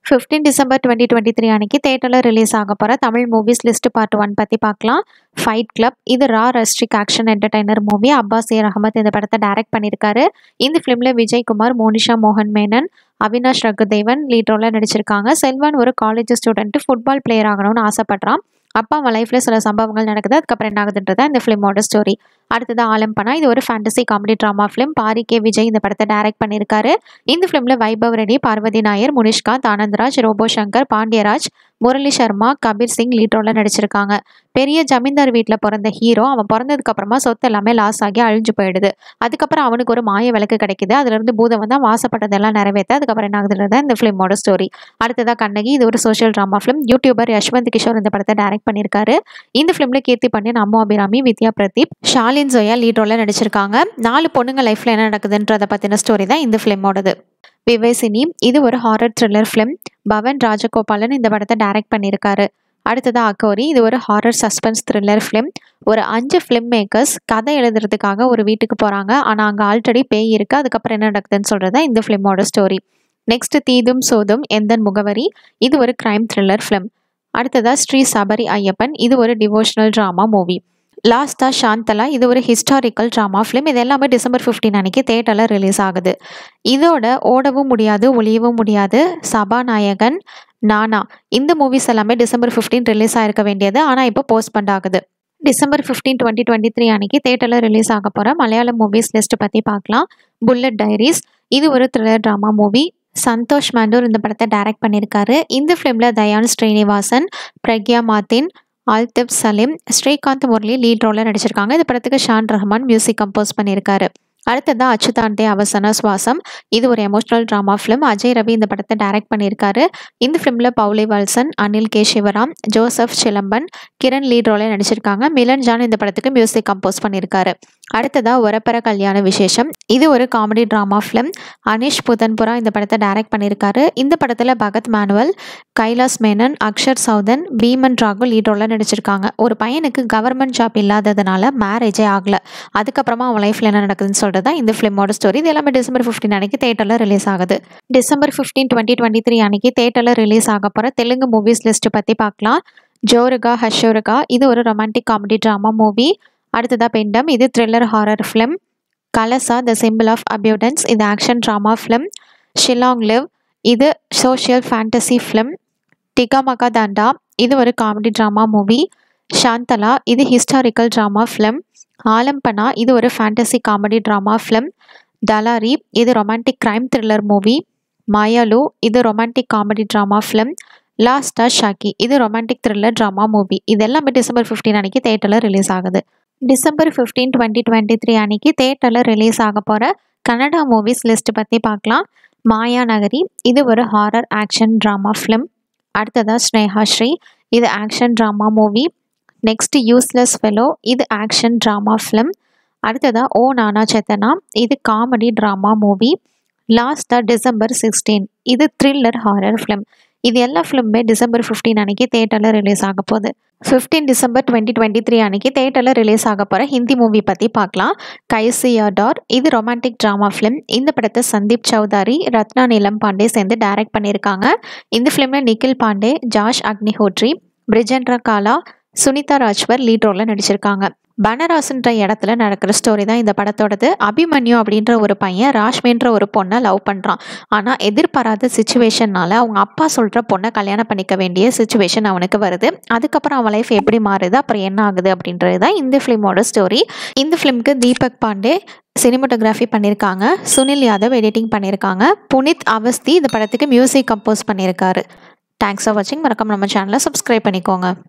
fifteen December twenty twenty three அன்னைக்கு தேட்டரில் release ஆக போகிற Tamil movies list part one பற்றி பார்க்கலாம் ஃபைட் கிளப் இது raw rustic action entertainer movie Abbas A Ahmed இந்த படத்தை டைரக்ட் பண்ணியிருக்காரு இந்த ஃபிலிமில் விஜய்குமார் மோனிஷா மோகன் மேனன் அவினாஷ் ரகுதேவன் லீட் ரோலில் நடிச்சிருக்காங்க செல்வன் ஒரு காலேஜ் ஸ்டூடெண்ட் ஃபுட்பால் பிளேயர் ஆகணும்னு ஆசைப்படுறான் அப்பா அவன் லைஃப்பில் சில சம்பவங்கள் நடக்குது அதுக்கப்புறம் என்ன ஆகுதுன்றதா இந்த ஃபிலிமோட ஸ்டோரி அடுத்தது ஆலம்பனா இது ஒரு fantasy comedy drama film Pari K Vijay இந்த படத்தை டைரக்ட் பண்ணியிருக்காரு இந்த ஃபிலிமில் வைபவ் ரெட்டி பார்வதி நாயர் முனிஷ்காந்த் ஆனந்த்ராஜ் ரோபோ சங்கர் பாண்டியராஜ் முரளி சர்மா கபீர் சிங் லீட் ரோலில் நடிச்சிருக்காங்க பெரிய ஜமீன்தார் வீட்டில் பிறந்த ஹீரோ அவன் பிறந்ததுக்கு அப்புறமா சொத்து எல்லாமே லாஸ் ஆகி அழிஞ்சு போயிடுது அதுக்கப்புறம் அவனுக்கு ஒரு மாய விளக்கு கிடைக்குது அதுலேருந்து பூதம் வந்து அவன் ஆசைப்பட்டதெல்லாம் நிறைவேற்ற அதுக்கப்புறம் என்ன ஆகுதுன்றதா இந்த ஃபிலிமோட ஸ்டோரி அடுத்ததாக கண்ணகி இது ஒரு social drama film YouTuber Yashwanth Kishore இந்த படத்தை டைரக்ட் பண்ணியிருக்காரு இந்த ஃபிலிமில் கீர்த்தி பாண்டியன் அம்மு அபிராமி வித்யா பிரதீப் ஷாலின் ஜோயா லீட் ரோலில் நடிச்சிருக்காங்க நாலு பொண்ணுங்க லைஃப்பில் என்ன நடக்குதுன்றதை பற்றின ஸ்டோரி தான் இந்த ஃபிலிமோடது விவேசினி இது ஒரு horror thriller film Pavan Rajagopalan இந்த படத்தை டைரக்ட் பண்ணியிருக்காரு அடுத்ததா அக்கோரி இது ஒரு ஹாரர் சஸ்பென்ஸ் த்ரில்லர் ஃபிலிம் ஒரு அஞ்சு ஃபிலிம் மேக்கர்ஸ் கதை எழுதுறதுக்காக ஒரு வீட்டுக்கு போகிறாங்க ஆனால் அங்கே ஆல்ரெடி பேய் இருக்குது அதுக்கப்புறம் என்ன நடக்குதுன்னு சொல்கிறது இந்த ஃபிலிமோட ஸ்டோரி நெக்ஸ்ட் தீதும் சோதும் எந்தன் முகவரி இது ஒரு கிரைம் த்ரில்லர் ஃபிலிம் அடுத்ததா ஸ்ரீ சபரி ஐயப்பன் இது ஒரு டிவோஷனல் ட்ராமா மூவி லாஸ்டா சாந்தலா இது ஒரு ஹிஸ்டாரிக்கல் ட்ராமா ஃபிலிம் இது எல்லாமே டிசம்பர் ஃபிஃப்டீன் அன்னைக்கு தேட்டரில் ரிலீஸ் ஆகுது இதோட ஓடவும் முடியாது ஒளியவும் முடியாது சபாநாயகன் நானா இந்த மூவிஸ் எல்லாமே டிசம்பர் ஃபிஃப்டீன் ரிலீஸ் ஆயிருக்க வேண்டியது ஆனால் இப்போ போஸ்ட்பண்ட் ஆகுது December fifteen twenty twenty three அன்னைக்கு தேட்டரில் ரிலீஸ் ஆக போகிற மலையாளம் மூவிஸ் லிஸ்ட் பற்றி பார்க்கலாம் புல்லட் டைரிஸ் இது ஒரு thriller drama movie Santhosh Mandoor இந்த படத்தை டைரக்ட் பண்ணியிருக்காரு இந்த ஃபிலிமில் தயான் ஸ்ரீனிவாசன் பிரக்யா மாத்தின் ஆல்திப் சலீம் ஸ்ரீகாந்த் முரளி லீட் ரோலில் நடிச்சிருக்காங்க இந்த படத்துக்கு ஷான் ரஹ்மான் மியூசிக் கம்போஸ் பண்ணியிருக்காரு அடுத்ததாக அச்சுதாண்டே அவசன சுவாசம் இது ஒரு emotional drama film Ajay Ravi இந்த படத்தை டைரக்ட் பண்ணியிருக்காரு இந்த ஃபிலிமில் Pauly Valsan Anil K Sivaram Joseph Chilamban Kiran lead ரோலில் நடிச்சிருக்காங்க மிலன் ஜான் இந்த படத்துக்கு மியூசிக் கம்போஸ் பண்ணியிருக்காரு அடுத்ததாக ஒரப்பர கல்யாண விசேஷம் இது ஒரு comedy drama film Anish Puthanpura இந்த படத்தை டைரக்ட் பண்ணியிருக்காரு இந்த படத்தில் பகத் மேனுவல் கைலாஸ் மேனன் அக்ஷர் சௌதன் பீமன் ராகு லீட் ரோலில் நடிச்சிருக்காங்க ஒரு பையனுக்கு கவர்மெண்ட் ஜாப் இல்லாததுனால மேரேஜே ஆகலை அதுக்கப்புறமா அவன் லைஃப்பில் என்ன நடக்குதுன்னு சொல்கிறது தான் இந்த ஃபிலிமோட ஸ்டோரி இது எல்லாமே டிசம்பர் ஃபிஃப்டீன் அன்னைக்கு தேட்டரில் ரிலீஸ் ஆகுது December fifteen twenty twenty three அன்னைக்கு தேட்டரில் ரிலீஸ் ஆக போகிற தெலுங்கு மூவிஸ் லிஸ்ட் பற்றி பார்க்கலாம் ஜோருகா ஹஷோருகா இது ஒரு ரொமான்டிக் காமெடி ட்ராமா மூவி அடுத்ததாக பெண்டம் இது thriller horror film Kalasa the symbol of abundance இது action drama film Shillong live இது சோஷியல் ஃபேண்டசி ஃபிலிம் டிகாமகா தாண்டா இது ஒரு காமெடி ட்ராமா மூவி சாந்தலா இது ஹிஸ்டாரிக்கல் ட்ராமா ஃபிலிம் ஆலம்பனா இது ஒரு fantasy comedy drama film Talari இது romantic crime thriller movie Mayalu இது ரொமான்டிக் காமெடி ட்ராமா ஃபிலிம் லாஸ்டா ஷாக்கி இது ரொமான்டிக் த்ரில்லர் ட்ராமா மூவி இது எல்லாமே டிசம்பர் ஃபிஃப்டீன் அன்னைக்கு தேட்டரில் ரிலீஸ் ஆகுது December fifteen twenty twenty three அன்னைக்கு தேட்டரில் ரிலீஸ் ஆக போகிற கன்னடா மூவிஸ் லிஸ்ட் பற்றி பார்க்கலாம் மாயா நகரி இது ஒரு ஹாரர் ஆக்ஷன் ட்ராமா ஃபிலிம் அடுத்ததாக ஸ்னேஹா ஸ்ரீ இது action drama movie next useless fellow இது ஆக்ஷன் ட்ராமா ஃபிலிம் அடுத்ததாக ஓ நானா செத்தனா இது காமெடி ட்ராமா மூவி லாஸ்ட்டாக டிசம்பர் சிக்ஸ்டீன் இது த்ரில்லர் ஹாரர் ஃபிலிம் இது எல்லா ஃபிலிமுமே டிசம்பர் ஃபிஃப்டீன் அன்னைக்கு தேட்டரில் ரிலீஸ் ஆக போகுது fifteen December twenty twenty three அன்னைக்கு தேட்டரில் ரிலீஸ் ஆக போகிற ஹிந்தி மூவி பற்றி பார்க்கலாம் கைசியா டார் இது ரொமான்டிக் ட்ராமா ஃபிலிம் இந்த படத்தை சந்தீப் சௌதாரி ரத்னா நீலம் பாண்டே சேர்ந்து டைரக்ட் பண்ணியிருக்காங்க இந்த ஃபிலிமில் நிக்கில் பாண்டே ஜாஷ் அக்னிஹோட்ரி பிரிஜென்ட்ரா காலா சுனிதா ராஜ்வர் லீட் ரோலில் நடிச்சிருக்காங்க பனராசுன்ற இடத்துல நடக்கிற ஸ்டோரி தான் இந்த படத்தோடது அபிமன்யு அப்படின்ற ஒரு பையன் ராஷ்மின்ற ஒரு பொண்ணை லவ் பண்ணுறான் ஆனால் எதிர்பாராத சுச்சுவேஷன்னால அவங்க அப்பா சொல்கிற பொண்ணை கல்யாணம் பண்ணிக்க வேண்டிய சுச்சுவேஷன் அவனுக்கு வருது அதுக்கப்புறம் அவன் லைஃப் எப்படி மாறுது அப்புறம் என்ன ஆகுது அப்படின்றது தான் இந்த ஃபிலிமோட ஸ்டோரி இந்த ஃபிலிம்க்கு தீபக் பாண்டே சினிமோட்டோகிராஃபி பண்ணியிருக்காங்க சுனில் யாதவ் எடிட்டிங் பண்ணியிருக்காங்க புனித் அவஸ்தி இந்த படத்துக்கு மியூசிக் கம்போஸ் பண்ணியிருக்காரு தேங்க்ஸ் ஃபார் வாட்சிங் மறக்காம நம்ம சேனலை சப்ஸ்கிரைப் பண்ணிக்கோங்க